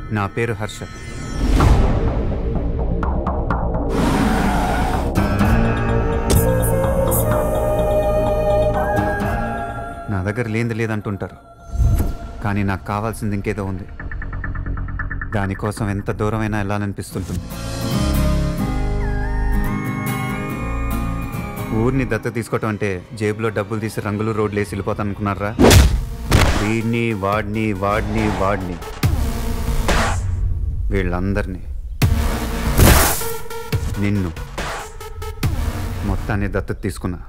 నా పేరు హర్ష నా దగ్గర లేనిది లేదంటుంటారు కానీ నాకు కావాల్సింది ఇంకేదో ఉంది దానికోసం ఎంత దూరమైనా వెళ్ళాలనిపిస్తుంటుంది ఊరిని దత్త తీసుకోవటం అంటే జేబులో డబ్బులు తీసి రంగులు రోడ్లు వేసి వెళ్ళిపోతాను అనుకున్నారా వీడిని వాడిని వాడిని వాడిని వీళ్ళందరినీ నిన్ను మొత్తాన్ని దత్తత తీసుకున్నా